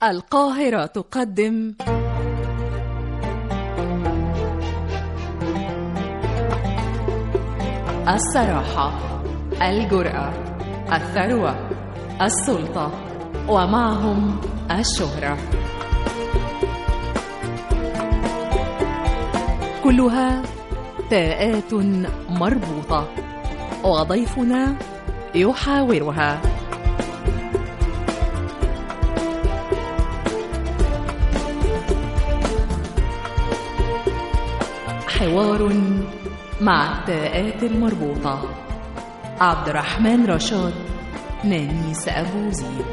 القاهرة تقدم الصراحة الجرأة الثروة السلطة ومعهم الشهرة كلها تاءات مربوطة وضيفنا يحاورها حوار مع التاءات المربوطة عبد الرحمن رشاد نانيس أبو زيد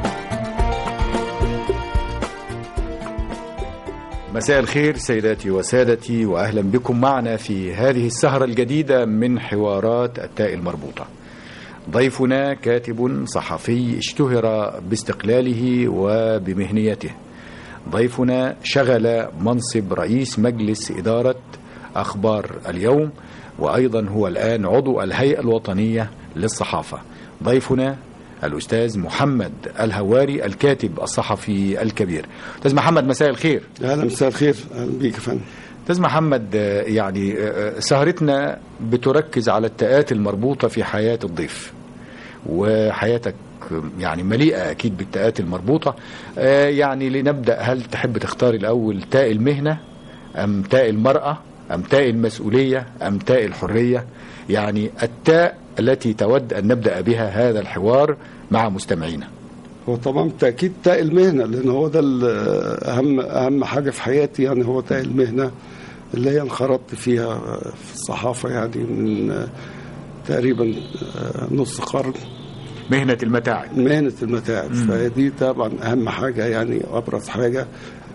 مساء الخير سيداتي وسادتي واهلا بكم معنا في هذه السهره الجديده من حوارات التاء المربوطه. ضيفنا كاتب صحفي اشتهر باستقلاله وبمهنيته. ضيفنا شغل منصب رئيس مجلس اداره اخبار اليوم وايضا هو الان عضو الهيئه الوطنيه للصحافه. ضيفنا الأستاذ محمد الهواري الكاتب الصحفي الكبير أستاذ محمد مساء الخير اهلا مساء الخير اهلا بيك يا فندم أستاذ محمد آه، يعني آه، سهرتنا بتركز على التاءات المربوطة في حياة الضيف وحياتك يعني مليئة أكيد بالتاءات المربوطة آه، يعني لنبدأ هل تحب تختار الأول تاء المهنة أم تاء المرأة أم تاء المسؤولية أم تاء الحرية يعني التاء التي تود أن نبدأ بها هذا الحوار مع مستمعينا هو طبعا بالتاكيد تاء المهنه لان هو ده ال- اهم اهم حاجه في حياتي يعني هو تاء المهنه اللي هي انخرطت فيها في الصحافه يعني من تقريبا نص قرن مهنة المتاعب مهنه المتاعب فدي طبعا اهم حاجه يعني ابرز حاجه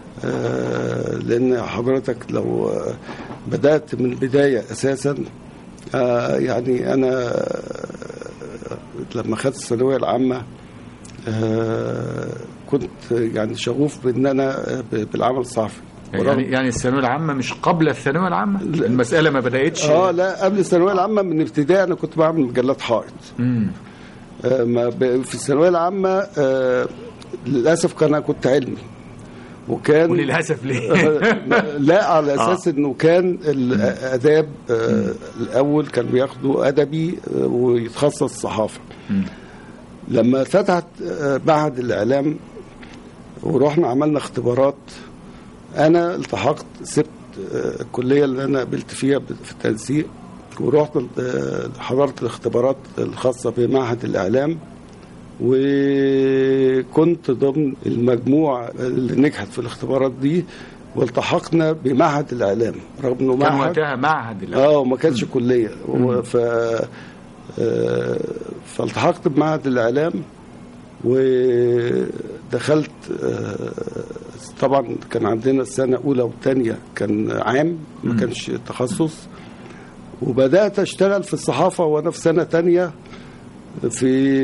آه، لان حضرتك لو آه، بدات من البدايه اساسا آه، يعني انا آه، لما خدت الثانويه العامه آه، كنت يعني شغوف بان انا آه، ب- بالعمل الصحفي يعني يعني الثانويه العامه مش قبل الثانويه العامه المساله ما بداتش اه لا قبل الثانويه العامه من ابتدائي انا كنت بعمل مجلات حائط مم. آه، ما ب- في الثانويه العامه آه، للاسف كان انا كنت علمي وكان وللاسف ليه لا على اساس انه كان الاداب آه، الاول كان بياخدوا ادبي آه، ويتخصص صحافه مم. لما فتحت آه، معهد الاعلام ورحنا عملنا اختبارات انا التحقت سبت آه، الكليه اللي انا قبلت فيها ب- في التنسيق ورحت آه، حضرت الاختبارات الخاصه بمعهد الاعلام وكنت ضمن المجموعه اللي نجحت في الاختبارات دي والتحقنا بمعهد الاعلام رغم انه كان معهد وقتها معهد الأول. اه وما كانش كليه و- ف آه، فالتحقت بمعهد الاعلام ودخلت آه، طبعا كان عندنا السنه اولى وثانيه كان عام ما كانش تخصص وبدات اشتغل في الصحافه وانا في سنه ثانيه في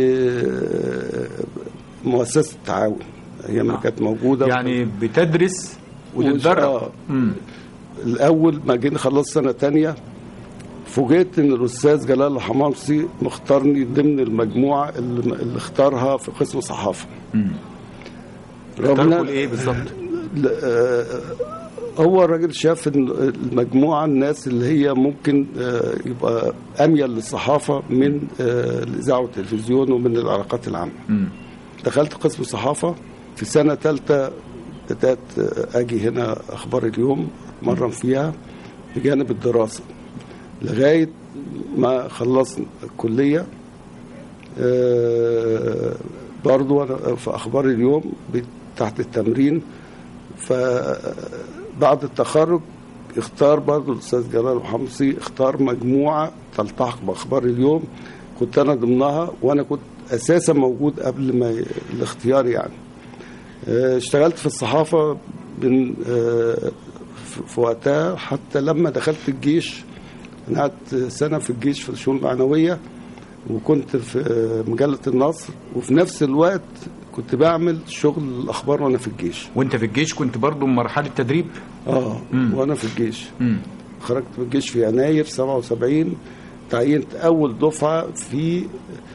آه، مؤسسه التعاون ايام ما كانت موجوده يعني بتدرس وتتدرب آه. مم. الاول ما جينا خلصت سنه تانية فوجئت ان الاستاذ جلال الحمامسي مختارني ضمن المجموعه اللي, اللي اختارها في قسم صحافه مم. رغم اختاركوا إن- لايه بالظبط ل- آه، هو الراجل شاف ان المجموعه الناس اللي هي ممكن آه، يبقى اميل للصحافه من آه، الاذاعه والتلفزيون ومن العلاقات العامه مم. دخلت قسم صحافة في سنة ثالثة بدأت أجي هنا أخبار اليوم مرن فيها بجانب الدراسة لغاية ما خلصنا الكلية آه، برضو أنا في أخبار اليوم بت- تحت التمرين فبعد التخرج اختار برضو الأستاذ جلال الحمصي اختار مجموعة تلتحق بأخبار اليوم كنت أنا ضمنها وأنا كنت أساسا موجود قبل ما ي- الاختيار يعني آه، اشتغلت في الصحافة من آه، في- في وقتها حتى لما دخلت الجيش أنا قعدت سنة في الجيش في الشؤون المعنوية وكنت في آه، مجلة النصر وفي نفس الوقت كنت بعمل شغل الأخبار وأنا في الجيش وانت في الجيش كنت برضو مرحله تدريب اه مم. وأنا في الجيش مم. خرجت من الجيش في يناير 77 تعينت أول دفعة في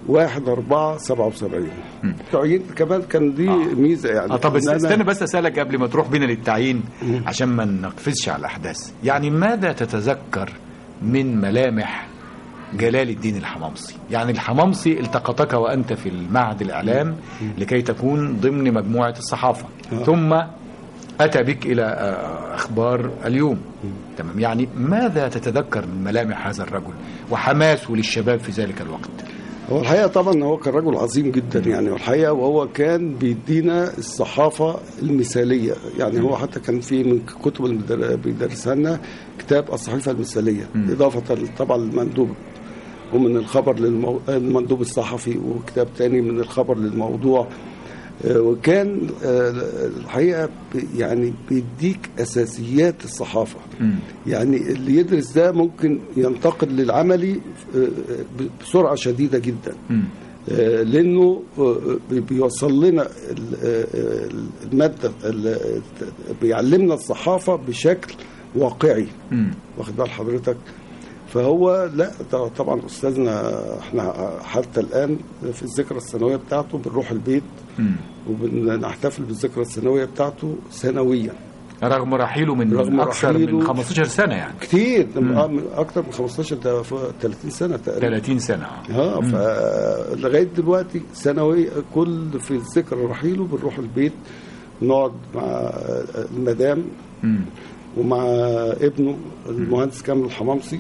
1 4 77 تعيين كمان كان دي ميزه يعني اه طب بس إن أنا- استنى بس اسالك قبل ما تروح بينا للتعيين عشان ما نقفزش على الاحداث يعني ماذا تتذكر من ملامح جلال الدين الحمامصي يعني الحمامصي التقطك وانت في المعهد الاعلام لكي تكون ضمن مجموعه الصحافه ثم اتى بك الى آه، اخبار اليوم تمام يعني ماذا تتذكر من ملامح هذا الرجل وحماسه للشباب في ذلك الوقت هو الحقيقه طبعا هو كان رجل عظيم جدا يعني والحقيقه وهو كان بيدينا الصحافه المثاليه يعني هو حتى كان في من كتب اللي بيدر- بيدرسها لنا كتاب الصحيفه المثاليه اضافه طبعا للمندوب ومن الخبر للمو... المندوب الصحفي وكتاب تاني من الخبر للموضوع آه، وكان آه، الحقيقه ب- يعني بيديك اساسيات الصحافه يعني اللي يدرس ده ممكن ينتقل للعملي آه، ب- بسرعه شديده جدا آه، لانه آه، بي- بيوصل لنا ال- آه، الماده ال- بيعلمنا الصحافه بشكل واقعي واخد بال حضرتك فهو لا ط- طبعا استاذنا احنا حتى الان في الذكرى السنويه بتاعته بنروح البيت وبنحتفل بالذكرى السنويه بتاعته سنويا رغم رحيله من رغم اكثر من رحيله. 15 سنه يعني كتير آه، من اكتر من 15 ده فوق 30 سنه تقريبا 30 سنه اه فلغايه دلوقتي سنوي كل في ذكرى رحيله بنروح البيت نقعد مع المدام ومع ابنه المهندس كامل الحمامصي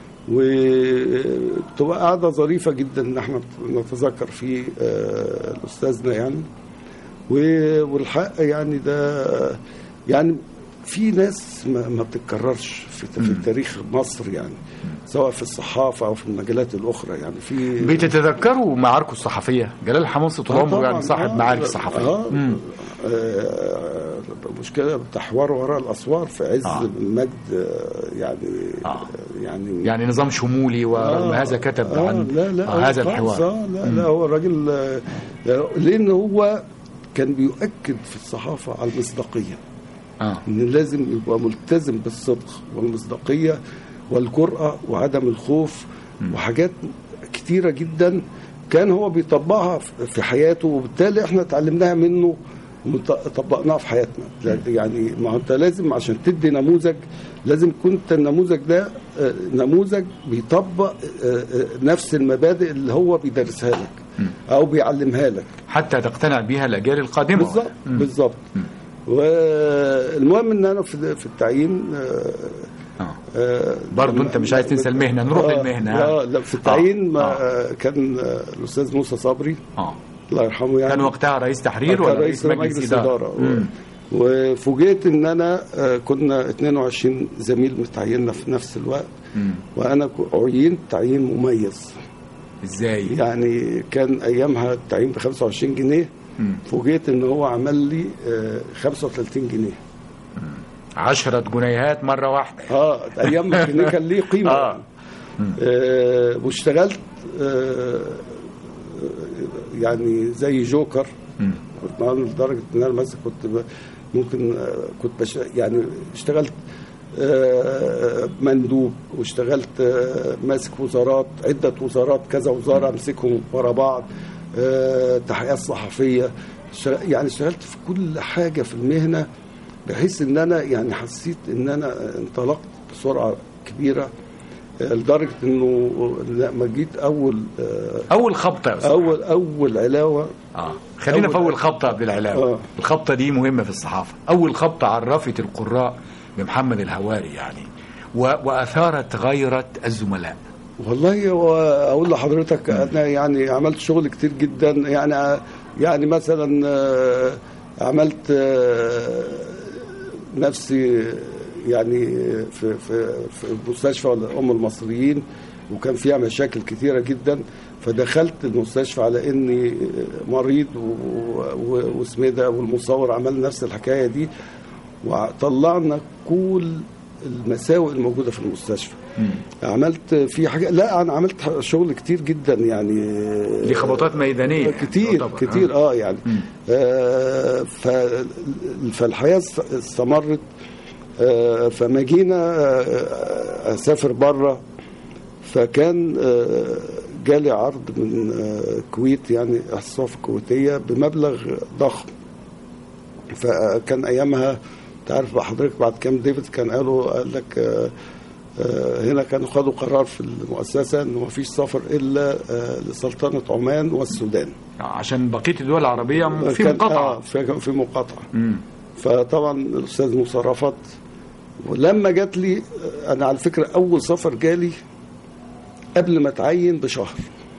وبتبقى قاعده ظريفه جدا ان احنا نتذكر في آه، استاذنا يعني و- والحق يعني ده يعني في ناس ما, ما بتتكررش في, في تاريخ مصر يعني سواء في الصحافه او في المجالات الاخرى يعني في بتتذكروا معاركه الصحفيه جلال الحمامصي طول آه عمره طبعاً، يعني صاحب آه، معارك صحفيه آه مم. آه مشكله بتحوار وراء الاسوار في عز آه. آه. المجد آه، يعني آه. آه. يعني يعني نظام شمولي ورغم هذا كتب آه عن لا لا آه هو هذا خالص، الحوار آه لا لا هو الراجل آه، لان هو كان بيؤكد في الصحافه على المصداقيه اه ان لازم يبقى ملتزم بالصدق والمصداقيه والجرأه وعدم الخوف وحاجات كتيره جدا كان هو بيطبقها في حياته وبالتالي احنا اتعلمناها منه وطبقناها في حياتنا يعني ما هو انت لازم عشان تدي نموذج لازم يكون انت النموذج ده آه، نموذج بيطبق آه، آه، نفس المبادئ اللي هو بيدرسها لك او بيعلمها لك حتى تقتنع بها الاجيال القادمه بالظبط بالظبط والمهم ان انا في في التعيين آه، آه. آه، برضو انت مش عايز تنسى المهنه نروح آه، للمهنه لا لا في التعيين آه. ما آه. آه، كان آه، الاستاذ موسى صبري اه الله يرحمه يعني كان وقتها رئيس تحرير كان ولا رئيس مجلس اداره مم. وفوجئت ان انا آه، كنا 22 زميل متعيننا في نفس الوقت وانا ك- عينت تعيين مميز ازاي يعني كان ايامها التعيين ب 25 جنيه فوجئت ان هو عمل لي آه، 35 جنيه عشرة جنيهات مره واحده اه ايام ما الجنيه كان ليه قيمه آه. آه واشتغلت آه يعني زي جوكر طبعاً لدرجه ان انا مثلا كنت ب- ممكن آه، كنت بش يعني اشتغلت آه، مندوب واشتغلت آه، ماسك وزارات عده وزارات كذا وزاره امسكهم ورا بعض آه، تحقيقات صحفيه اشتغل- يعني اشتغلت في كل حاجه في المهنه بحيث ان انا يعني حسيت ان انا انطلقت بسرعه كبيره آه، لدرجه انه لما جيت اول آه، اول خبطه يا أستاذ. اول اول علاوه اه خلينا في أول- اول خبطه قبل العلاوه آه. الخبطه دي مهمه في الصحافه اول خبطه عرفت القراء بمحمد الهواري يعني و... واثارت غيره الزملاء والله هو اقول لحضرتك انا يعني عملت شغل كتير جدا يعني يعني مثلا آه، عملت آه، نفسي يعني في في في مستشفى ام المصريين وكان فيها مشاكل كتيره جدا فدخلت المستشفى على اني مريض و- و- واسمه ده والمصور عمل نفس الحكايه دي وطلعنا كل المساوئ الموجوده في المستشفى عملت في حاجه لا انا عملت شغل كتير جدا يعني دي خبطات ميدانيه كتير طبعاً. كتير اه يعني آه ف فالحياه است- استمرت آه فما جينا آه اسافر بره فكان آه جالي عرض من آه، الكويت يعني الصحف الكويتيه بمبلغ ضخم فكان ايامها تعرف بقى حضرتك بعد كام ديفيد كان قالوا قال لك آه، آه، هنا كانوا خدوا قرار في المؤسسه انه ما فيش سفر الا آه، لسلطنه عمان والسودان عشان بقيه الدول العربيه في كان- مقاطعه آه في في مقاطعه مم. فطبعا الاستاذ موسى رفض ولما جات لي انا على فكره اول سفر جالي قبل ما اتعين بشهر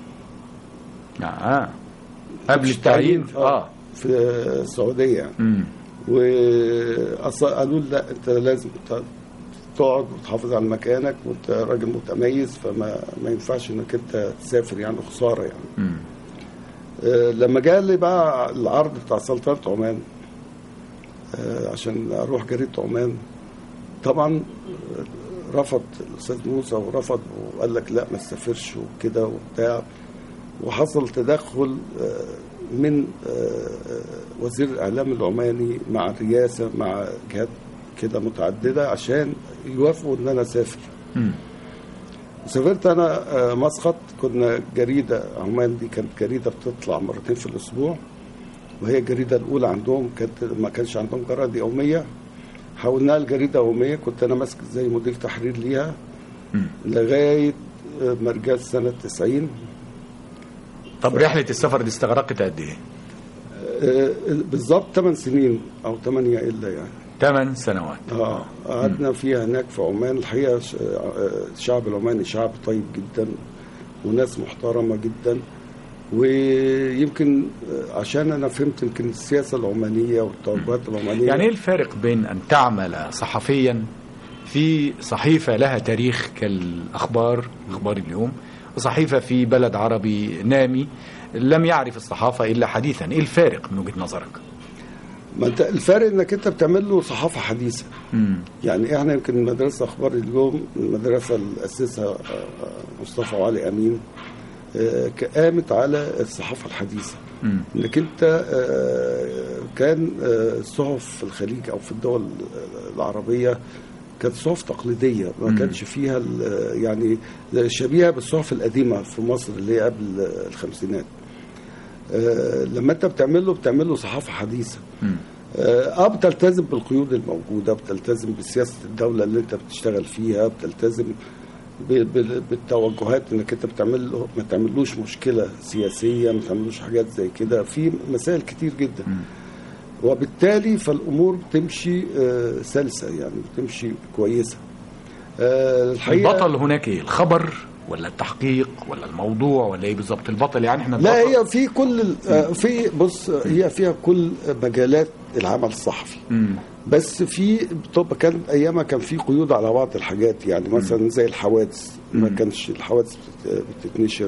اه قبل التعيين اه في السعوديه يعني مم. وقالوا لي لا انت لازم ت- تقعد وتحافظ على مكانك وانت راجل متميز فما ما ينفعش انك انت تسافر يعني خساره يعني مم. آه، لما جالي بقى العرض بتاع سلطنه عمان آه، عشان اروح جريده عمان طبعا آه، رفض الاستاذ موسى ورفض وقال لك لا ما تسافرش وكده وبتاع وحصل تدخل آه، من آه، آه، وزير الاعلام العماني مع الرئاسه مع جهات كده متعدده عشان يوافقوا ان انا اسافر مم. سافرت انا آه، مسقط كنا جريده عمان دي كانت جريده بتطلع مرتين في الاسبوع وهي الجريده الاولى عندهم كانت ما كانش عندهم جرائد يوميه حولناها لجريده يوميه كنت انا ماسك زي مدير تحرير ليها مم. لغايه آه، ما رجعت سنه 90 طب رحله السفر دي استغرقت قد ايه؟ آه، بالظبط 8 سنين او 8 الا يعني ثمان سنوات اه قعدنا فيها هناك في عمان الحقيقه ش- آه، الشعب العماني شعب طيب جدا وناس محترمه جدا ويمكن آه، عشان انا فهمت يمكن السياسه العمانيه والتوجهات العمانيه يعني ايه الفارق بين ان تعمل صحفيا في صحيفه لها تاريخ كالاخبار اخبار اليوم وصحيفه في بلد عربي نامي لم يعرف الصحافه الا حديثا ايه الفارق من وجهه نظرك ما انت الفرق انك انت بتعمل له صحافه حديثه مم. يعني احنا يمكن مدرسه اخبار اليوم المدرسه اللي اسسها آه، آه، مصطفى وعلي امين آه، قامت على الصحافه الحديثه مم. انك انت آه، كان آه، الصحف في الخليج او في الدول العربيه كانت صحف تقليديه ما مم. كانش فيها ال- يعني شبيهه بالصحف القديمه في مصر اللي هي قبل الخمسينات آه، لما انت بتعمل له بتعمل له صحافه حديثه مم. اه بتلتزم بالقيود الموجوده بتلتزم بسياسه الدوله اللي انت بتشتغل فيها بتلتزم ب- ب- بالتوجهات انك انت بتعمل له ما تعملوش مشكله سياسيه ما تعملوش حاجات زي كده في مسائل كتير جدا وبالتالي فالامور بتمشي آه، سلسه يعني بتمشي كويسه آه، الحقيقه البطل هناك ايه الخبر ولا التحقيق ولا الموضوع ولا ايه بالظبط البطل يعني احنا لا البطل- هي في كل ال- آه، في بص هي فيها كل مجالات العمل الصحفي مم. بس في طب كان ايامها كان في قيود على بعض الحاجات يعني مثلا زي الحوادث ما مم. كانش الحوادث بت- بتتنشر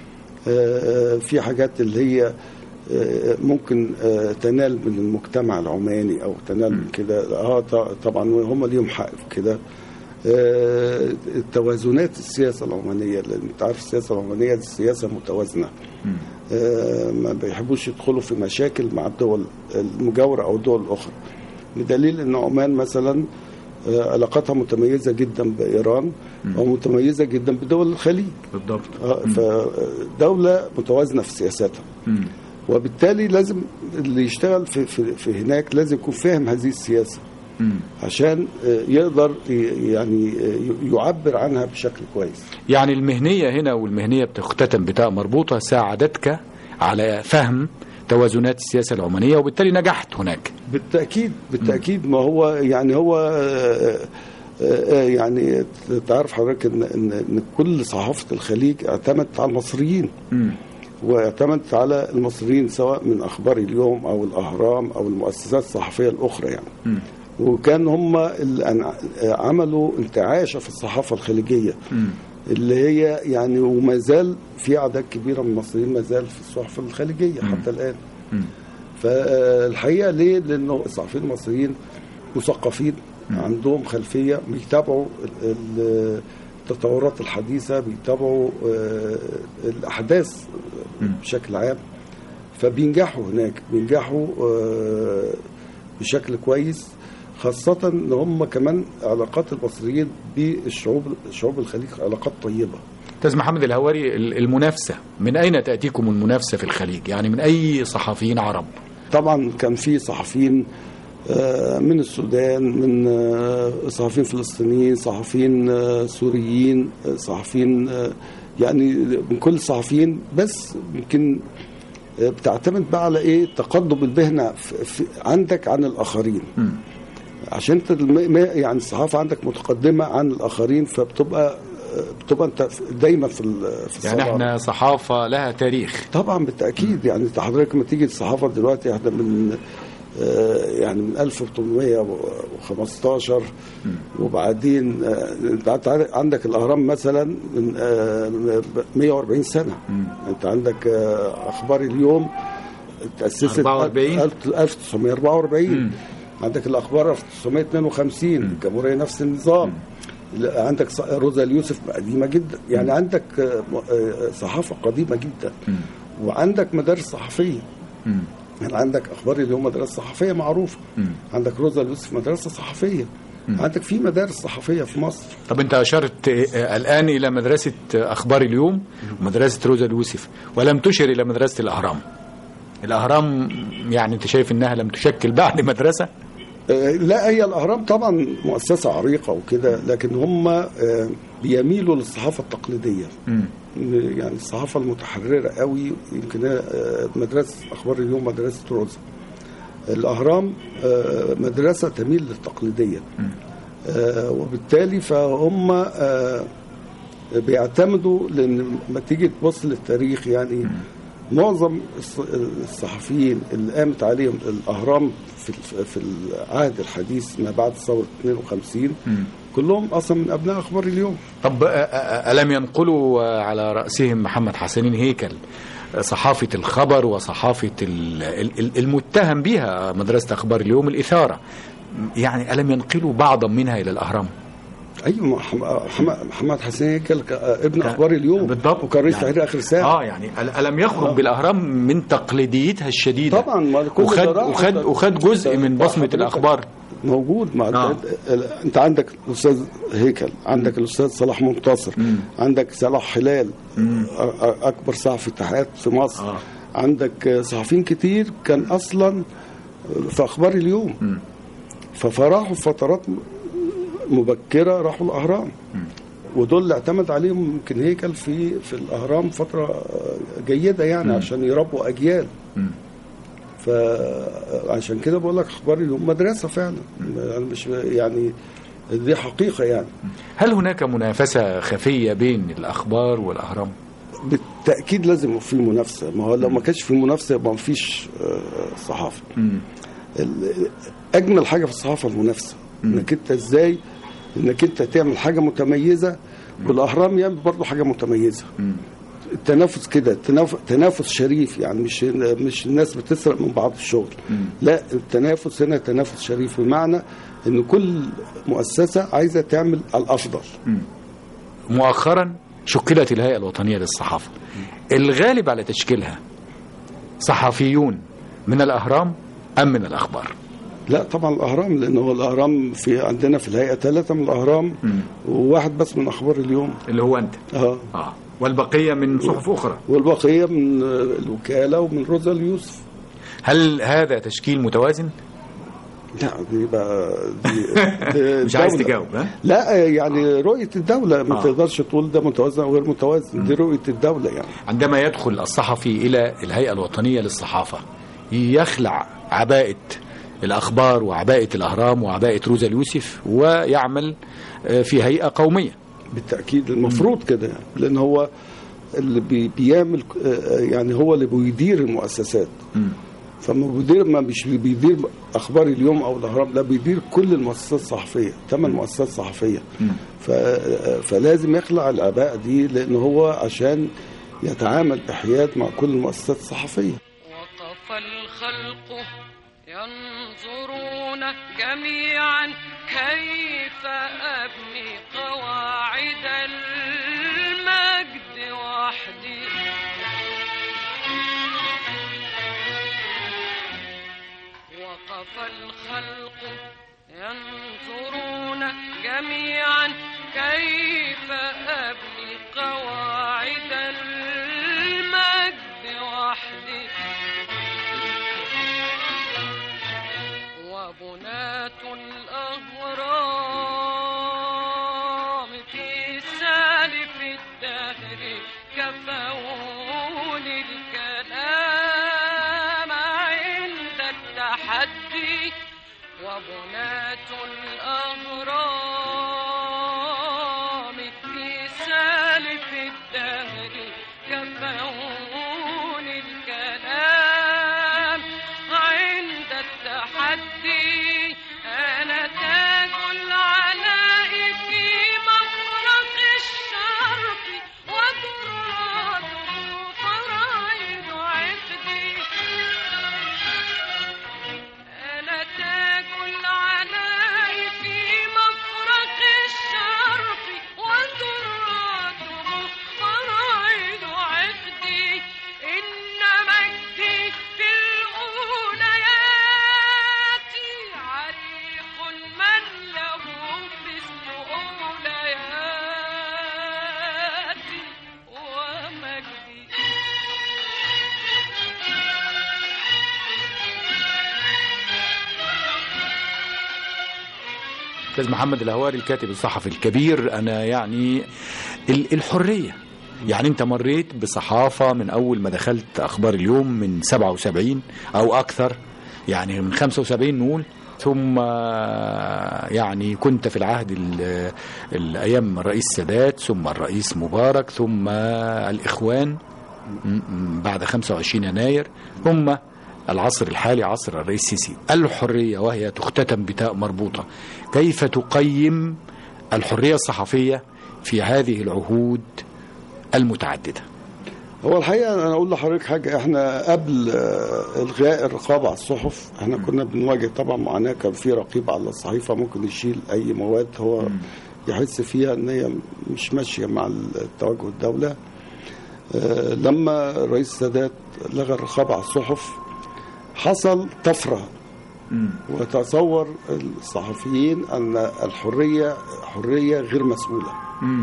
آه، في حاجات اللي هي آه، ممكن آه، تنال من المجتمع العماني او تنال من كده اه ط- طبعا هم ليهم حق في كده آه، التوازنات السياسه العمانيه لان انت عارف السياسه العمانيه دي سياسه متوازنه مم. آه، ما بيحبوش يدخلوا في مشاكل مع الدول المجاورة أو الدول الأخرى بدليل أن عمان مثلا آه، علاقاتها متميزة جدا بإيران أو متميزة جدا بدول الخليج بالضبط آه، فدولة متوازنة في سياساتها مم. وبالتالي لازم اللي يشتغل في, في, في هناك لازم يكون فاهم هذه السياسة مم. عشان آه، يقدر ي- يعني آه، يعبر عنها بشكل كويس يعني المهنية هنا والمهنية بتختتم بتاء مربوطة ساعدتك على فهم توازنات السياسة العمانية وبالتالي نجحت هناك بالتاكيد بالتاكيد ما هو يعني هو آه، آه، آه، يعني تعرف حضرتك ان ان إن كل صحافه الخليج اعتمدت على المصريين مم. واعتمدت على المصريين سواء من اخبار اليوم او الاهرام او المؤسسات الصحفيه الاخرى يعني مم. وكان هم اللي أنع- عملوا انتعاشه في الصحافه الخليجيه مم. اللي هي يعني وما زال في اعداد كبيره من المصريين ما زال في الصحف الخليجيه حتى الان مم. فالحقيقه ليه؟ لانه الصحفيين المصريين مثقفين عندهم خلفيه بيتابعوا ال- ال- التطورات الحديثه بيتابعوا آه، الاحداث بشكل عام فبينجحوا هناك بينجحوا آه، بشكل كويس خاصة ان هم كمان علاقات المصريين بالشعوب شعوب الخليج علاقات طيبة استاذ محمد الهواري ال- المنافسه من اين تاتيكم المنافسه في الخليج يعني من اي صحفيين عرب طبعا كان في صحفيين آه، من السودان من آه، صحفيين فلسطينيين صحفيين آه، سوريين آه، صحفيين آه، يعني من كل الصحفيين بس يمكن آه، بتعتمد بقى على ايه تقدم المهنه في- في- عندك عن الاخرين عشان انت الم- ما- يعني الصحافه عندك متقدمه عن الاخرين فبتبقى آه، بتبقى انت دايما في ال- في يعني الصدارة. احنا صحافه لها تاريخ طبعا بالتاكيد يعني انت حضرتك لما تيجي الصحافه دلوقتي احنا من آه، يعني من 1815 وبعدين آه، انت عارف- عندك الاهرام مثلا من آه، 140 سنه انت عندك آه، اخبار اليوم تاسست 44. 1944 عندك الاخبار 1952 الجمهوريه نفس النظام لا، عندك ص- روزا اليوسف قديمه جدا يعني عندك آه، م- آه، صحافه قديمه جدا وعندك مدارس صحفيه يعني عندك اخبار اليوم مدرسه صحفيه معروفه عندك روزا اليوسف مدرسه صحفيه عندك في مدارس صحفيه في مصر طب انت اشرت آه، الان الى مدرسه آه، اخبار اليوم ومدرسه روزا اليوسف ولم تشر الى مدرسه الاهرام الاهرام يعني انت شايف انها لم تشكل بعد مدرسه آه، لا هي الاهرام طبعا مؤسسه عريقه وكده لكن هم آه، بيميلوا للصحافه التقليديه يعني الصحافه المتحرره قوي يمكن هي، آه، مدرسه اخبار اليوم مدرسه روزا الاهرام آه، مدرسه تميل للتقليديه آه، وبالتالي فهم آه، بيعتمدوا لان لما تيجي تبص للتاريخ يعني معظم الص- الصحفيين اللي قامت عليهم الاهرام في في العهد الحديث ما بعد ثوره 52 كلهم اصلا من ابناء اخبار اليوم طب آه، آه، ألم ينقلوا آه، على رأسهم محمد حسنين هيكل آه، صحافة الخبر وصحافة ال- ال- ال- المتهم بها مدرسة أخبار اليوم الإثارة يعني ألم ينقلوا بعضا منها إلى الأهرام ايوه مح- محمد محمد حسين هيكل ك- ابن اخبار اليوم بالضبط وكان رئيس يعني- تحرير اخر ساعه اه يعني أل- ألم يخرج بالأهرام من تقليديتها الشديدة طبعا ما كل وخد ده راح. وخد وخد جزء من بصمة حضرتك الأخبار موجود مع آه. آه. انت عندك الاستاذ هيكل عندك الاستاذ صلاح منتصر عندك صلاح هلال أ- أ- اكبر صحفي اتحاد في مصر آه. عندك آه، صحفيين كتير كان اصلا في اخبار اليوم ففراحوا في فترات م- مبكره راحوا الاهرام ودول اللي اعتمد عليهم يمكن هيكل في في الاهرام فتره آه، جيده يعني عشان يربوا اجيال فعشان كده بقول لك اخبار اليوم مدرسه فعلا انا مش يعني دي حقيقه يعني هل هناك منافسة خفية بين الأخبار والأهرام؟ بالتاكيد لازم يبقى في منافسه ما هو لو ما كانش في منافسه يبقى ما فيش آه، صحافه ال- اجمل حاجه في الصحافه المنافسه انك انت ازاي انك انت تعمل حاجه متميزه والاهرام يعمل برضه حاجه متميزه التنافس كده تناف- تنافس شريف يعني مش مش الناس بتسرق من بعض الشغل لا التنافس هنا تنافس شريف بمعنى ان كل مؤسسه عايزه تعمل الافضل مؤخرا شكلت الهيئة الوطنية للصحافة الغالب على تشكيلها صحفيون من الأهرام أم من الأخبار لا طبعا الاهرام لان هو الاهرام في عندنا في الهيئه ثلاثه من الاهرام وواحد بس من اخبار اليوم اللي هو أنت اه آه. والبقية من صحف أخرى والبقيه من آه، الوكاله ومن روزا اليوسف هل هذا تشكيل متوازن؟ لا دي بقى دي, دي مش عايز دولة. تجاوب ها؟ لا يعني رؤيه الدوله ما آه. تقدرش تقول ده متوازن او غير متوازن دي رؤيه الدوله يعني عندما يدخل الصحفي إلى الهيئة الوطنية للصحافة يخلع عباءة الأخبار وعباءة الأهرام وعباءة روزا اليوسف ويعمل آه، في هيئة قومية بالتاكيد المفروض كده يعني لان هو اللي بي بيعمل آه، يعني هو اللي بيدير المؤسسات فما بيدير ما مش بيدير اخبار اليوم او الاهرام لا بيدير كل المؤسسات الصحفيه ثمان مؤسسات صحفيه ف فلازم يخلع العباءه دي لان هو عشان يتعامل بحياد مع كل المؤسسات الصحفيه وقف الخلق ينظرون جميعا كيف أبني قواعد المجد وحدي وقف الخلق ينظرون جميعا كيف أبني قواعد المجد وحدي وبنات الأهرام في سالف الدهر كفوني الكلام عند التحدي وبنات الأهرام في سالف الدهر كفوني الكلام عند التحدي أنا تاج العلاء في مفرق الشرق وتراده فرائض عقدي أنا تاج العلاء في مفرق الشرق وتراده فرائض عقدي إن مجدي في الأوليات عريق من له مثل أولياتي ومجدي استاذ محمد الهواري الكاتب الصحفي الكبير انا يعني ال- الحريه يعني انت مريت بصحافه من اول ما دخلت اخبار اليوم من 77 او اكثر يعني من 75 نقول ثم يعني كنت في العهد ال- الايام الرئيس سادات ثم الرئيس مبارك ثم الاخوان م- م- بعد 25 يناير ثم العصر الحالي عصر الرئيس السيسي الحرية وهي تختتم بتاء مربوطة كيف تقيم الحرية الصحفية في هذه العهود المتعددة هو الحقيقه انا اقول لحضرتك حاجه احنا قبل آه، الغاء الرقابه على الصحف احنا كنا بنواجه طبعا معاناه كان في رقيب على الصحيفه ممكن يشيل اي مواد هو يحس فيها ان هي مش ماشيه مع التوجه الدوله آه، لما الرئيس السادات لغى الرقابه على الصحف حصل طفره وتصور الصحفيين ان الحريه حريه غير مسؤوله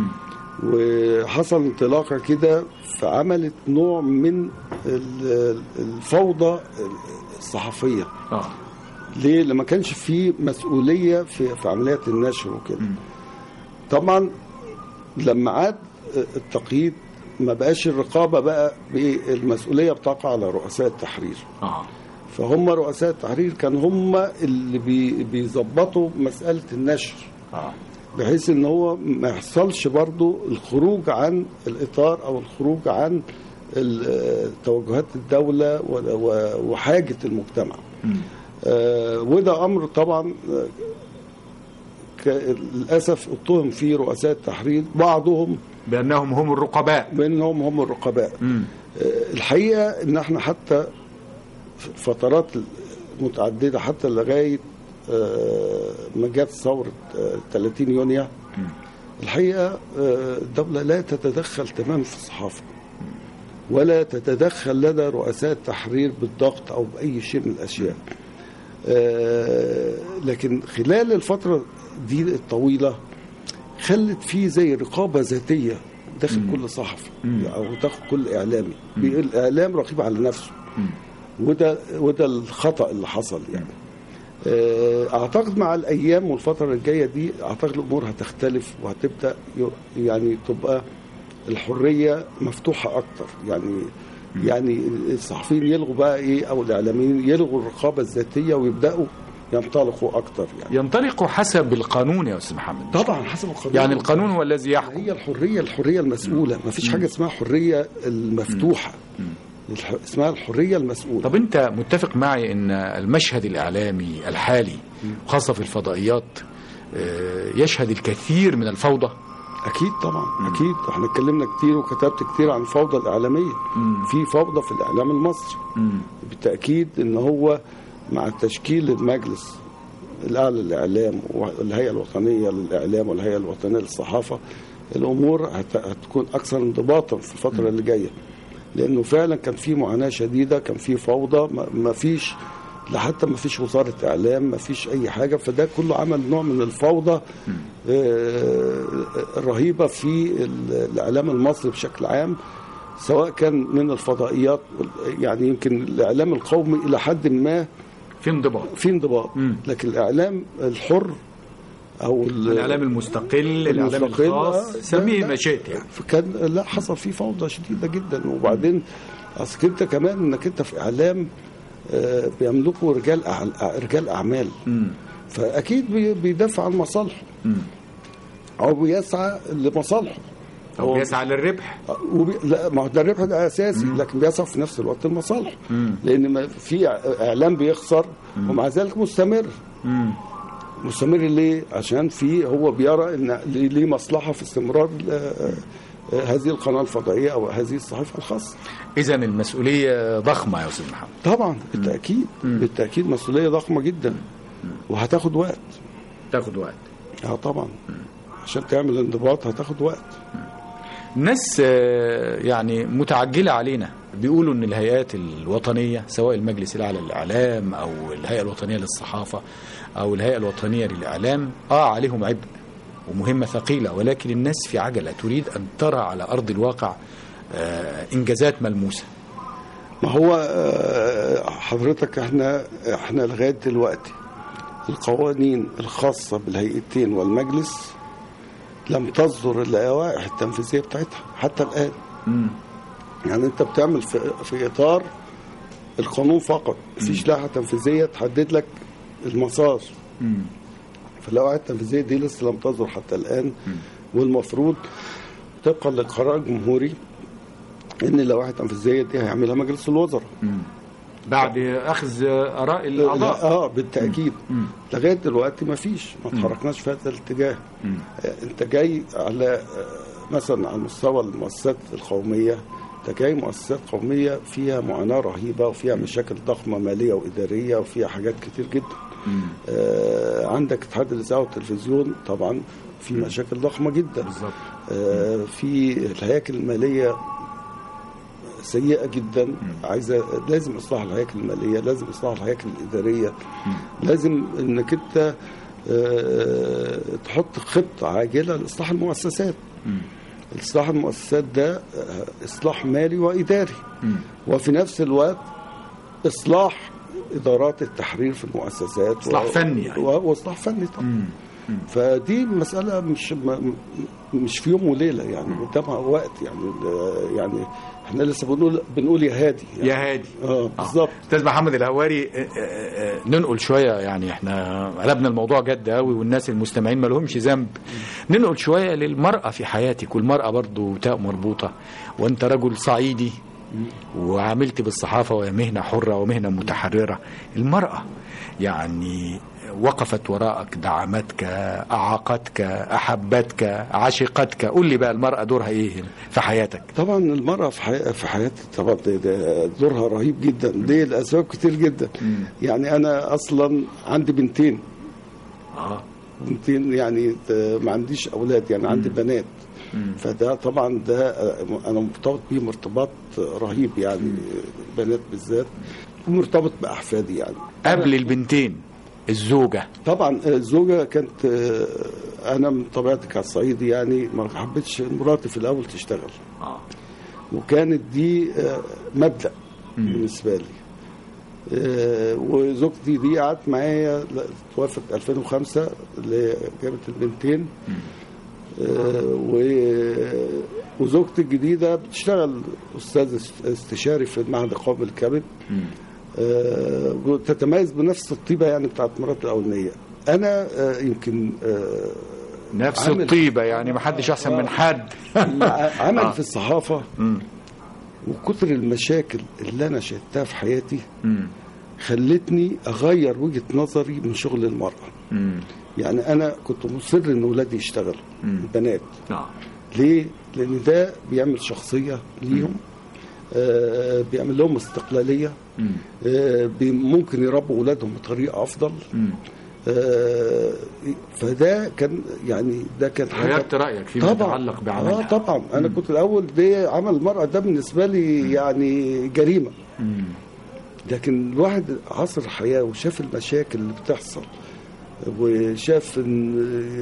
وحصل انطلاقه كده فعملت نوع من ال- الفوضى الصحفيه آه. ليه؟ لما كانش في مسؤوليه في في عمليات النشر وكده. طبعا لما عاد التقييد ما بقاش الرقابه بقى المسؤوليه بتقع على رؤساء التحرير. آه. فهم رؤساء التحرير كانوا هم اللي بي- بيظبطوا مساله النشر. آه. بحيث ان هو ما يحصلش برضو الخروج عن الاطار او الخروج عن ال- توجهات الدوله و- و- وحاجه المجتمع آه، وده امر طبعا آه، ك- للاسف اتهم فيه رؤساء التحرير بعضهم بأنهم هم الرقباء منهم هم الرقباء آه، الحقيقه ان احنا حتى في فترات متعدده حتى لغايه آه، ما جت ثوره آه، 30 يونيو الحقيقه آه، الدوله لا تتدخل تماما في الصحافه ولا تتدخل لدى رؤساء التحرير بالضغط او باي شيء من الاشياء آه، لكن خلال الفتره دي الطويله خلت في زي رقابه ذاتيه داخل كل صحفي او داخل كل اعلامي الاعلام رقيب على نفسه وده وده الخطا اللي حصل يعني آه، اعتقد مع الايام والفتره الجايه دي اعتقد الامور هتختلف وهتبدا ي- يعني تبقى الحريه مفتوحه اكتر يعني يعني الصحفيين يلغوا بقى ايه او الاعلاميين يلغوا الرقابه الذاتيه ويبداوا ينطلقوا اكتر يعني ينطلق حسب القانون يا أستاذ محمد طبعا حسب القانون يعني القانون هو الذي يحكم هي الحريه الحريه المسؤوله ما فيش حاجه اسمها حريه المفتوحه الح- اسمها الحريه المسؤوله طب أنت متفق معي أن المشهد الإعلامي الحالي خاصة في الفضائيات آه، يشهد الكثير من الفوضى اكيد طبعا اكيد احنا اتكلمنا كتير وكتبت كتير عن الفوضى الاعلاميه في فوضى في الاعلام المصري بالتاكيد ان هو مع تشكيل المجلس الاعلى للاعلام والهيئه الوطنيه للاعلام والهيئه الوطنيه للصحافه الامور هت- هتكون اكثر انضباطا في الفتره اللي جايه لانه فعلا كان في معاناه شديده كان في فوضى ما- ما فيش لا حتى ما فيش وزاره اعلام ما فيش اي حاجه فده كله عمل نوع من الفوضى آه، رهيبه في ال- الاعلام المصري بشكل عام سواء كان من الفضائيات يعني يمكن الاعلام القومي الى حد ما في انضباط في انضباط مم. لكن الاعلام الحر او ال- الاعلام المستقل الاعلام المستقل، الخاص آه، سميه ده- ما شئت يعني فكان لا حصل فيه فوضى شديده جدا وبعدين اصل انت كمان انك انت في اعلام آه، بيملكوا رجال أع- رجال اعمال مم. فاكيد بي- بيدافع عن مصالحه مم. او بيسعى لمصالحه او هو- بيسعى للربح وبي... لا ما هو ده الربح ده اساسي لكن بيسعى في نفس الوقت لمصالحه لان ما في اعلام بيخسر ومع ذلك مستمر مم. مستمر ليه؟ عشان في هو بيرى ان ليه ليه مصلحه في استمرار آه، آه، هذه القناه الفضائيه او هذه الصحيفه الخاصه. اذا المسؤوليه ضخمه يا استاذ محمد طبعا بالتاكيد بالتاكيد مسؤوليه ضخمه جدا وهتاخد وقت. تاخد وقت اه طبعا عشان تعمل انضباط هتاخد وقت. الناس آه، يعني متعجلة علينا بيقولوا ان الهيئات الوطنية سواء المجلس الاعلى للاعلام او الهيئة الوطنية للصحافة او الهيئة الوطنية للاعلام اه عليهم عبء ومهمة ثقيلة ولكن الناس في عجلة تريد ان ترى على ارض الواقع آه، انجازات ملموسة ما هو آه، حضرتك احنا احنا لغايه دلوقتي القوانين الخاصه بالهيئتين والمجلس لم تصدر اللوائح التنفيذيه بتاعتها حتى الان. يعني انت بتعمل في, في اطار القانون فقط مفيش لائحه تنفيذيه تحدد لك المسار. فاللوائح التنفيذيه دي لسه لم تصدر حتى الان والمفروض طبقا للقرار الجمهوري ان اللوائح التنفيذيه دي هيعملها مجلس الوزراء. بعد اخذ اراء لا، الاعضاء اه بالتاكيد لغايه دلوقتي ما فيش ما تحركناش في هذا الاتجاه آه، انت جاي على آه، مثلا على مستوى المؤسسات القوميه انت جاي مؤسسات قوميه فيها معاناه رهيبه وفيها مشاكل ضخمه ماليه واداريه وفيها حاجات كتير جدا آه عندك اتحاد الاذاعه والتلفزيون طبعا في مشاكل ضخمه جدا بالظبط آه في الهياكل الماليه سيئه جدا عايزه لازم اصلاح الهياكل الماليه لازم اصلاح الهياكل الاداريه لازم انك انت آه، تحط خطه عاجله لاصلاح المؤسسات اصلاح المؤسسات ده آه، اصلاح مالي واداري وفي نفس الوقت اصلاح ادارات التحرير في المؤسسات إصلاح فني يعني. و- واصلاح فني طبعا فدي مسألة مش م- مش في يوم وليلة يعني قدامها وقت يعني يعني احنا لسه بنقول بنقول يا هادي يعني يا هادي اه بالظبط استاذ محمد الهواري آه، آه، آه، ننقل شويه يعني احنا قلبنا الموضوع جد قوي والناس المستمعين ما لهمش ذنب ننقل شويه للمراه في حياتك والمراه برضو تاء مربوطه وانت رجل صعيدي وعملت بالصحافه وهي مهنه حره ومهنه متحرره المراه يعني وقفت وراءك دعمتك اعاقتك احبتك عشقتك قول لي بقى المراه دورها ايه في حياتك طبعا المرأة في حي... في حياتي طبعا ده- ده دورها رهيب جدا ليه لأسباب كتير جدا يعني أنا أصلا عندي بنتين اه بنتين يعني آه، ما عنديش أولاد يعني عندي بنات فده طبعا ده آه، أنا مرتبط بيهم ارتباط رهيب يعني بنات بالذات ومرتبط بأحفادي يعني قبل البنتين الزوجه طبعا الزوجه كانت آه، انا من طبيعتي كصعيدي يعني ما حبيتش مراتي في الاول تشتغل اه وكانت دي آه، مبدا بالنسبه لي آه، وزوجتي دي قعدت معايا ل- توفت 2005 اللي جابت البنتين آه، و- وزوجتي الجديده بتشتغل استاذ استشاري في المعهد القومي للكبد آه، وتتميز بنفس الطيبه يعني بتاعت مراتي الاولانيه انا آه، يمكن آه، نفس عامل- الطيبه يعني ما حدش احسن من حد عمل آه. في الصحافه مم. وكتر المشاكل اللي انا شهدتها في حياتي مم. خلتني اغير وجهه نظري من شغل المراه مم. يعني انا كنت مصر ان اولادي يشتغلوا البنات آه. ليه لان ده بيعمل شخصيه ليهم آه بيعمل لهم استقلاليه مم. آه بي- ممكن يربوا اولادهم بطريقه افضل مم. آه فده كان يعني ده كان حاجه غيرت رايك فيما يتعلق بعملها اه طبعا انا كنت الاول ده عمل المراه ده بالنسبه لي يعني جريمه مم. لكن الواحد عصر الحياه وشاف المشاكل اللي بتحصل وشاف ان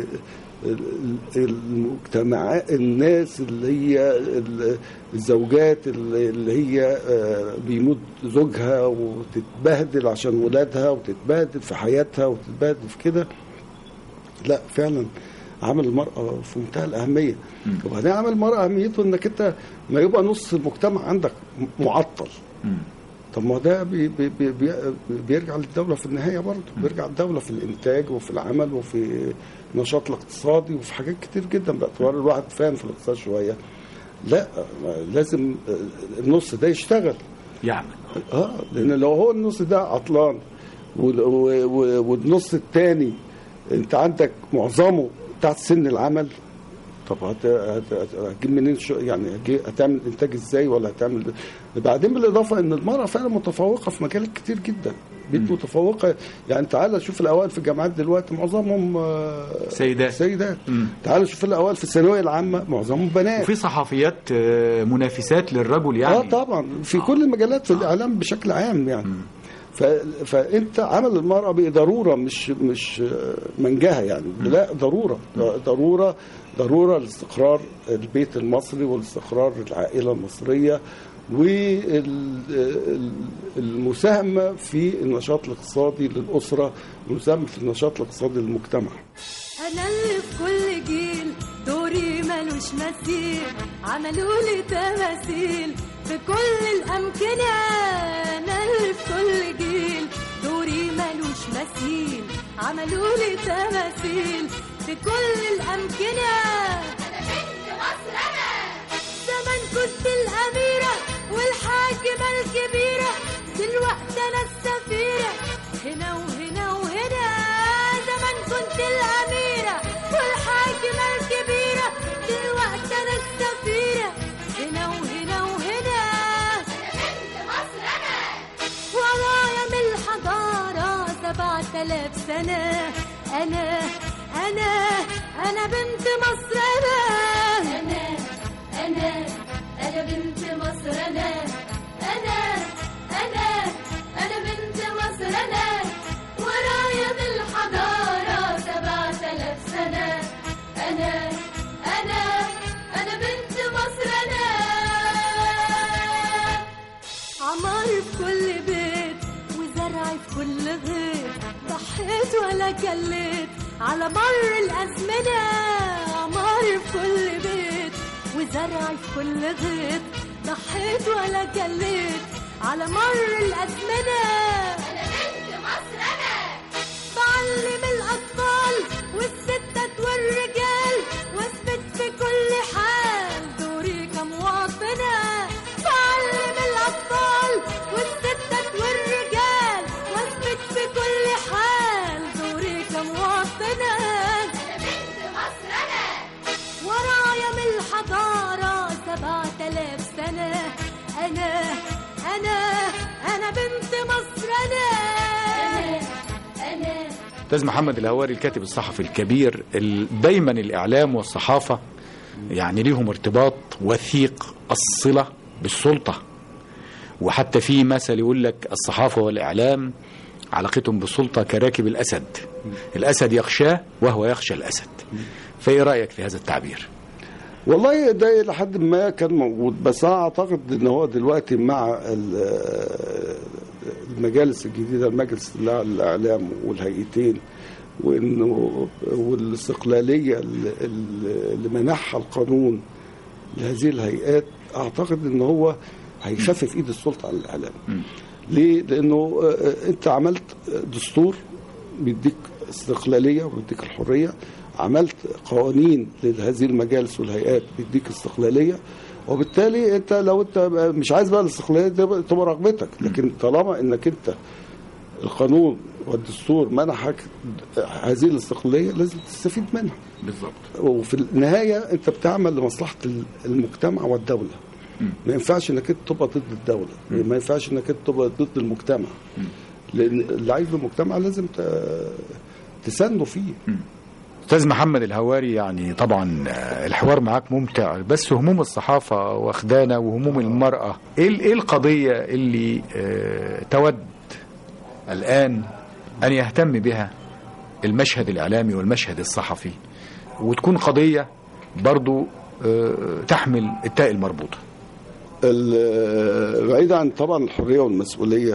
المجتمعات الناس اللي هي الزوجات اللي اللي هي آه، بيموت زوجها وتتبهدل عشان ولادها وتتبهدل في حياتها وتتبهدل في كده لا فعلا عمل المرأة في منتهى الأهمية وبعدين عمل المرأة أهميته إنك أنت ما يبقى نص المجتمع عندك معطل طب ما ده بي بي بي بي بيرجع للدولة في النهاية برضه بيرجع الدولة في الإنتاج وفي العمل وفي النشاط الاقتصادي وفي حاجات كتير جدا باعتبار الواحد فاهم في الاقتصاد شوية لا لازم النص ده يشتغل يعمل اه لان لو هو النص ده عطلان وال- و- و- والنص الثاني انت عندك معظمه تحت سن العمل طب هت- هت- هت- هتجيب منين شو يعني هتجي- هتعمل انتاج ازاي ولا هتعمل بعدين بالاضافه ان المراه فعلا متفوقه في مجالات كتير جدا بقت متفوقه يعني تعالى شوف الاوائل في الجامعات دلوقتي معظمهم آه، سيدات. سيدات مم. تعالى شوف الاوائل في الثانويه العامه معظمهم بنات وفي صحفيات آه، منافسات للرجل يعني اه طبعا في كل المجالات في الاعلام بشكل عام يعني ف... فانت عمل المراه بقى ضروره مش مش آه، منجها يعني لا ضروره ضروره ضروره لاستقرار البيت المصري والاستقرار العائله المصريه والمساهمه في النشاط الاقتصادي للاسره والمساهمه في النشاط الاقتصادي للمجتمع انا اللي في كل جيل دوري ملوش مثيل عملوا لي تماثيل في كل الامكنه انا اللي في كل جيل دوري ملوش مثيل عملوا لي تماثيل في كل الامكنه زمان كنت الأميرة والحاكمة الكبيرة دلوقتي أنا السفيرة هنا وهنا وهنا زمان كنت الأميرة والحاكمة الكبيرة دلوقتي أنا السفيرة هنا وهنا وهنا ورايا من الحضارة سبعة آلاف سنة أنا أنا أنا بنت مصر أنا أنا أنا أنا بنت مصر أنا أنا أنا أنا بنت مصر أنا ورايا من الحضارة سبعة آلاف سنة أنا أنا أنا بنت مصر أنا عمار في كل بيت وزرع في كل غيط ضحيت ولا كليت على مر الأزمنة عمار في كل بيت وزرع في كل غيط ضحيت ولا كليت على مر الأزمنة أنا بنت مصر أنا بعلم الأطفال والستات والرجال واثبت في كل حال دوري كمواطنة بعلم الأطفال والستات والرجال واثبت في كل حال دوري كمواطنة ورايا من الحضارة سبعة آلاف سنة أنا أنا أنا بنت مصر أنا أنا استاذ محمد الهواري الكاتب الصحفي الكبير ال- دايما الاعلام والصحافه يعني ليهم ارتباط وثيق الصله بالسلطه وحتى في مثل يقول لك الصحافه والاعلام علاقتهم بالسلطه كراكب الاسد الاسد يخشاه وهو يخشى الاسد فايه رايك في هذا التعبير والله ده الى حد ما كان موجود بس انا اعتقد ان هو دلوقتي مع ال- المجالس الجديده المجلس بتاع الاعلام والهيئتين وانه والاستقلاليه اللي- اللي منحها القانون لهذه الهيئات اعتقد ان هو هيخفف ايد السلطه على الاعلام ليه؟ لانه آه، انت عملت دستور بيديك استقلاليه وبيديك الحريه عملت قوانين لهذه المجالس والهيئات بيديك استقلاليه وبالتالي انت لو انت مش عايز بقى الاستقلاليه دي بقى تبقى رغبتك لكن طالما انك انت القانون والدستور منحك هذه الاستقلاليه لازم تستفيد منها بالظبط وفي النهايه انت بتعمل لمصلحه المجتمع والدوله ما ينفعش انك انت تبقى ضد الدوله ما ينفعش انك انت تبقى ضد المجتمع لان اللي عايزه المجتمع لازم ت- تسنده فيه استاذ محمد الهواري يعني طبعا آه، الحوار معاك ممتع بس هموم الصحافه واخدانا وهموم المراه ايه ال- ايه القضيه اللي آه، تود الان ان يهتم بها المشهد الاعلامي والمشهد الصحفي وتكون قضيه برضو آه، تحمل التاء المربوطه ال- بعيد عن طبعا الحريه والمسؤوليه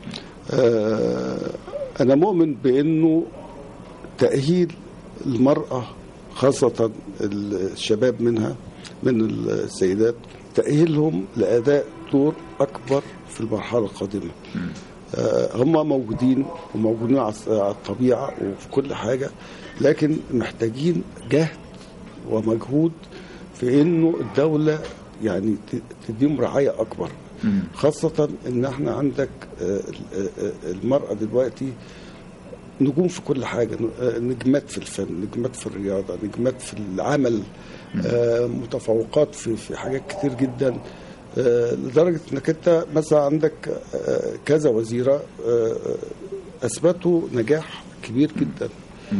آه، انا مؤمن بانه تاهيل المراه خاصه الشباب منها من السيدات تاهيلهم لاداء دور اكبر في المرحله القادمه آه، هم موجودين وموجودين على على الطبيعه وفي كل حاجه لكن محتاجين جهد ومجهود في انه الدوله يعني ت- تديهم رعايه اكبر خاصه ان احنا عندك آه، ال- آه، المراه دلوقتي نجوم في كل حاجه آه، نجمات في الفن نجمات في الرياضه نجمات في العمل آه، متفوقات في في حاجات كتير جدا آه، لدرجه انك انت مثلا عندك آه، كذا وزيره آه، اثبتوا نجاح كبير جدا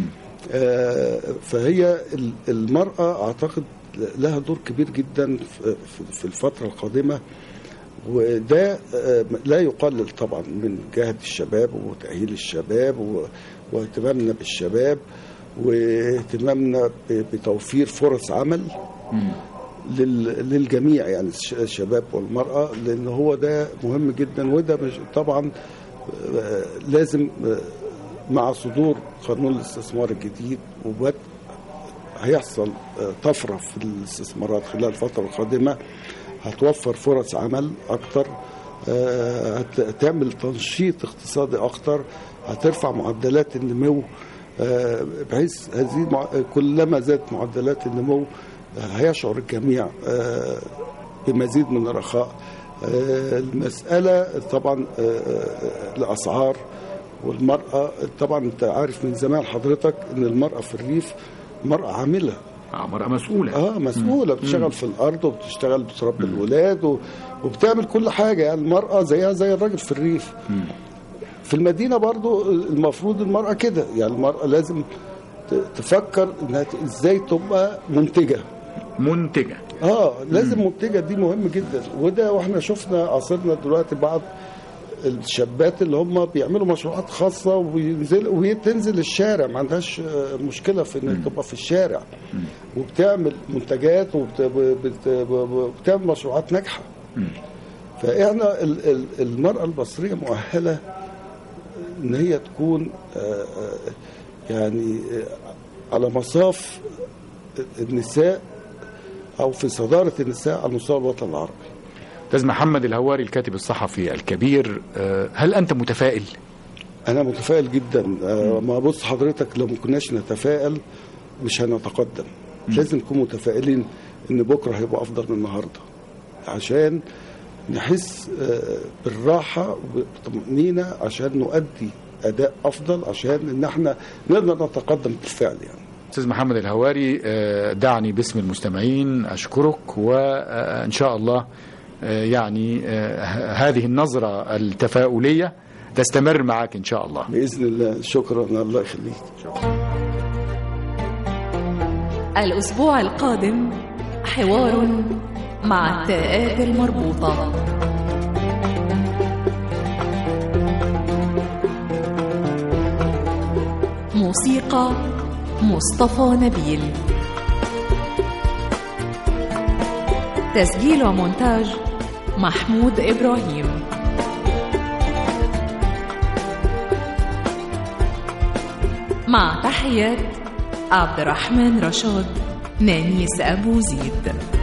آه، فهي ال- المرأة أعتقد لها دور كبير جدا في- في- في الفترة القادمة وده آه، لا يقلل طبعا من جهد الشباب وتأهيل الشباب و- واهتمامنا بالشباب واهتمامنا ب- بتوفير فرص عمل لل- للجميع يعني الش- الشباب والمرأة لأن هو ده مهم جدا وده مش طبعا آه، لازم آه، مع صدور قانون الاستثمار الجديد وبدء هيحصل آه، طفرة في الاستثمارات خلال الفترة القادمة هتوفر فرص عمل أكتر آه، هت- هتعمل تنشيط اقتصادي أكتر هترفع معدلات النمو آه، بحيث هذه المع- كلما زادت معدلات النمو آه، هيشعر الجميع آه، بمزيد من الرخاء آه، المسألة طبعا آه، آه، الأسعار والمرأة طبعا أنت عارف من زمان حضرتك إن المرأة في الريف مرأة عاملة آه، مرأة مسؤولة اه مسؤولة بتشتغل في الأرض وبتشتغل بتربي الولاد و- وبتعمل كل حاجة يعني المرأة زيها زي الراجل في الريف في المدينة برضو المفروض المرأة كده يعني المرأة لازم ت- تفكر انها ت- ازاي تبقى منتجة منتجة اه لازم منتجة دي مهم جدا وده واحنا شفنا عصرنا دلوقتي بعض الشابات اللي هم بيعملوا مشروعات خاصة وينزل وتنزل الشارع ما عندهاش آه، مشكلة في ان تبقى في الشارع وبتعمل منتجات وبتعمل مشروعات ناجحة فاحنا ال- ال- المرأة المصرية مؤهلة ان هي تكون آه، آه، يعني آه، على مصاف النساء او في صدارة النساء على مستوى الوطن العربي أستاذ محمد الهواري الكاتب الصحفي الكبير آه، هل أنت متفائل؟ انا متفائل جدا آه، ما بص حضرتك لو ما كناش نتفائل مش هنتقدم لازم نكون متفائلين ان بكره هيبقى افضل من النهارده عشان نحس آه، بالراحه وبالطمانينه عشان نؤدي اداء افضل عشان ان احنا نقدر نتقدم بالفعل يعني أستاذ محمد الهواري آه، دعني باسم المستمعين أشكرك وإن شاء الله آه، يعني آه، ه- هذه النظرة التفاؤلية تستمر معك إن شاء الله باذن الله شكرا الله يخليك الأسبوع القادم حوار مع التاءات المربوطة موسيقى مصطفى نبيل تسجيل ومونتاج محمود إبراهيم مع تحيات عبد الرحمن رشاد نانيس أبو زيد